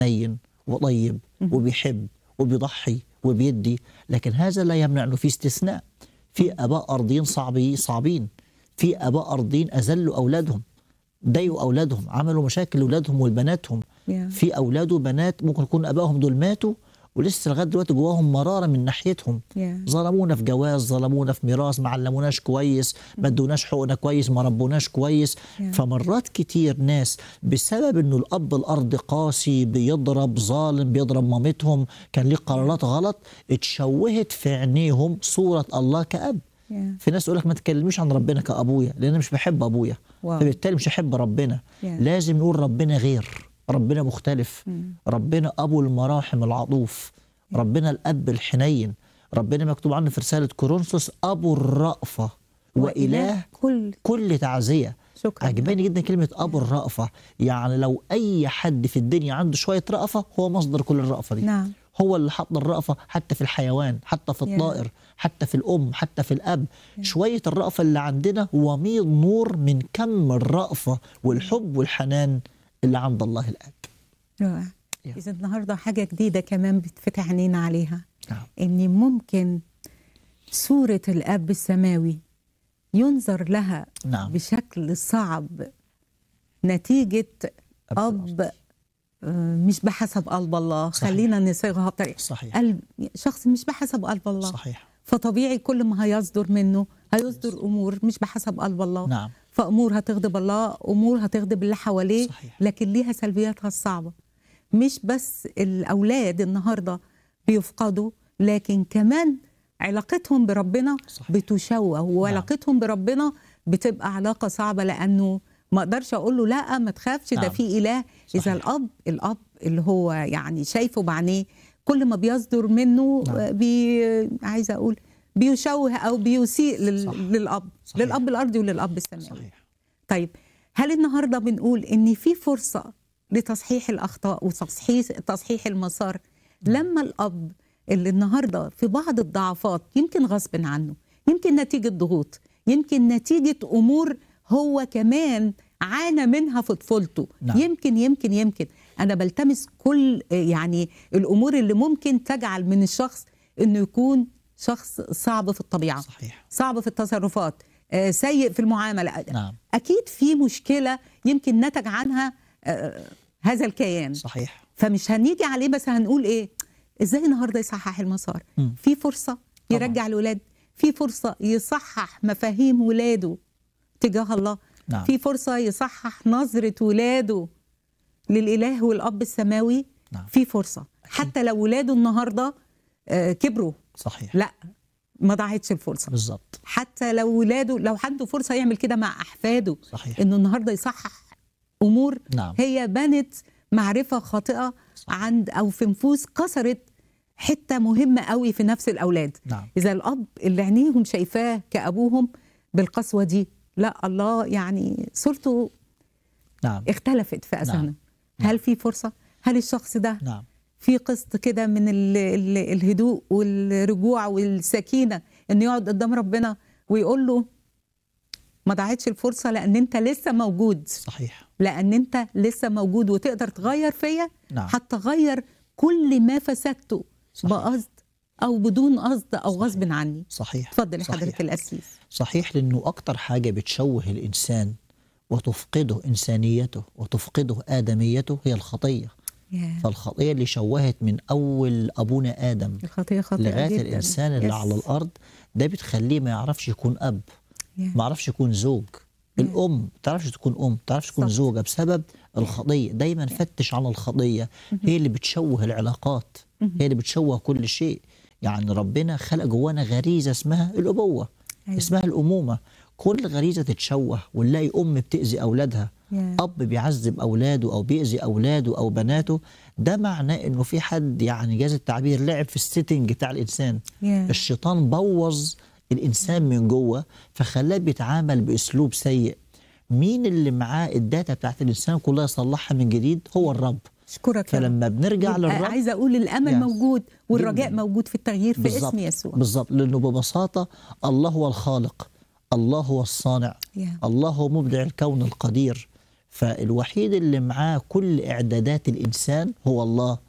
حنين وطيب وبيحب وبيضحي وبيدي لكن هذا لا يمنع انه في استثناء في اباء ارضيين صعبين صعبين في اباء ارضيين اذلوا اولادهم ضايقوا اولادهم عملوا مشاكل لاولادهم ولبناتهم Yeah. في اولاد وبنات ممكن يكون ابائهم دول ماتوا ولسه لغايه دلوقتي جواهم مراره من ناحيتهم Yeah. ظلمونا في جواز ظلمونا في ميراث ما علموناش كويس ما ادوناش حقوقنا كويس ما ربوناش كويس Yeah. فمرات كتير ناس بسبب انه الاب الارض قاسي بيضرب ظالم بيضرب مامتهم كان ليه قرارات غلط اتشوهت في عينيهم صوره الله كاب Yeah. في ناس يقول لك ما تكلميش عن ربنا كابويا لان انا مش بحب ابويا واو. فبالتالي مش هحب ربنا Yeah. لازم نقول ربنا غير ربنا مختلف ربنا ابو المراحم العطوف ربنا الاب الحنين ربنا مكتوب عنه في رساله كورنثوس ابو الرأفه واله كل كل تعزيه شكرا عجباني جدا كلمه ابو الرأفه يعني لو اي حد في الدنيا عنده شويه رأفه هو مصدر كل الرأفه دي نعم هو اللي حط الرأفة حتى في الحيوان حتى في يا. الطائر حتى في الأم حتى في الأب شوية الرأفة اللي عندنا وميض نور من كم الرأفة والحب والحنان اللي عند الله الآب رائع Yeah. إذا النهارده حاجة جديدة كمان بتفتح عينينا عليها نعم إن ممكن صورة الأب السماوي ينظر لها نعم بشكل صعب نتيجة أب أب آه، مش بحسب قلب الله صحيح. خلينا نصيغها بطريقة صحيح قلب شخص مش بحسب قلب الله صحيح فطبيعي كل ما هيصدر منه هيصدر أمور مش بحسب قلب الله نعم فامور هتغضب الله امور هتغضب اللي حواليه صحيح. لكن ليها سلبياتها الصعبه مش بس الاولاد النهارده بيفقدوا لكن كمان علاقتهم بربنا صحيح. بتشوه وعلاقتهم بربنا بتبقى علاقه صعبه لانه ما اقدرش اقول له لا ما تخافش ده نعم. في اله صحيح. اذا الاب الاب اللي هو يعني شايفه بعينيه كل ما بيصدر منه نعم. آه، بي عايزه اقول بيشوه او بيسيء لل... صح. للاب صحيح. للاب الارضي وللاب السماوي صحيح طيب هل النهارده بنقول ان في فرصه لتصحيح الاخطاء وتصحيح تصحيح المسار لما الاب اللي النهارده في بعض الضعفات يمكن غصب عنه يمكن نتيجه ضغوط يمكن نتيجه امور هو كمان عانى منها في طفولته نعم. يمكن يمكن يمكن انا بلتمس كل آه، يعني الامور اللي ممكن تجعل من الشخص انه يكون شخص صعب في الطبيعه صحيح صعب في التصرفات آه، سيء في المعامله نعم اكيد في مشكله يمكن نتج عنها آه، هذا الكيان صحيح فمش هنيجي عليه بس هنقول ايه ازاي النهارده يصحح المسار مم. في فرصه طبعاً. يرجع الولاد في فرصه يصحح مفاهيم ولاده تجاه الله نعم في فرصه يصحح نظره ولاده للاله والاب السماوي نعم في فرصه حتى لو ولاده النهارده آه، كبروا صحيح لا ما ضاعتش الفرصه بالظبط حتى لو ولاده لو عنده فرصه يعمل كده مع احفاده صحيح انه النهارده يصحح امور نعم هي بنت معرفه خاطئه صحيح. عند او في نفوس كسرت حته مهمه قوي في نفس الاولاد نعم اذا الاب اللي عينيهم شايفاه كابوهم بالقسوه دي لا الله يعني صورته نعم اختلفت في اذهانهم نعم. هل في فرصه هل الشخص ده نعم في قسط كده من ال ال الهدوء والرجوع والسكينه انه يقعد قدام ربنا ويقول له ما ضاعتش الفرصه لان انت لسه موجود صحيح لان انت لسه موجود وتقدر تغير فيا نعم هتغير كل ما فسدته صحيح. بقصد او بدون قصد او صحيح. غصب عني صحيح اتفضل يا صحيح. حضره القسيس صحيح لأنه أكتر حاجة بتشوه الإنسان وتفقده إنسانيته وتفقده آدميته هي الخطية ياه. فالخطية اللي شوهت من أول أبونا آدم الخطيه خطيئه لغاية جداً. الإنسان اللي يس. على الأرض ده بتخليه ما يعرفش يكون أب ياه. ما يعرفش يكون زوج الأم ما تعرفش تكون أم ما تعرفش تكون صح. زوجة بسبب الخطية دايما فتش على الخطية هي اللي بتشوه العلاقات هي اللي بتشوه كل شيء يعني ربنا خلق جوانا غريزة اسمها الأبوة أيوة. اسمها الأمومة كل غريزة تتشوه ونلاقي أم بتأذي أولادها ياه. أب بيعذب أولاده أو بيأذي أولاده أو بناته ده معناه إنه في حد يعني جاز التعبير لعب في السيتنج بتاع الإنسان ياه. الشيطان بوظ الإنسان من جوه فخلاه بيتعامل بأسلوب سيء مين اللي معاه الداتا بتاعت الإنسان كلها يصلحها من جديد هو الرب اشكرك يا رب. فلما بنرجع يبقى للرب عايزه اقول الامل يس. موجود والرجاء جداً. موجود في التغيير في بالظبط اسم يسوع بالظبط لأنه ببساطة الله هو الخالق الله هو الصانع يا. الله هو مبدع الكون القدير فالوحيد اللي معاه كل إعدادات الإنسان هو الله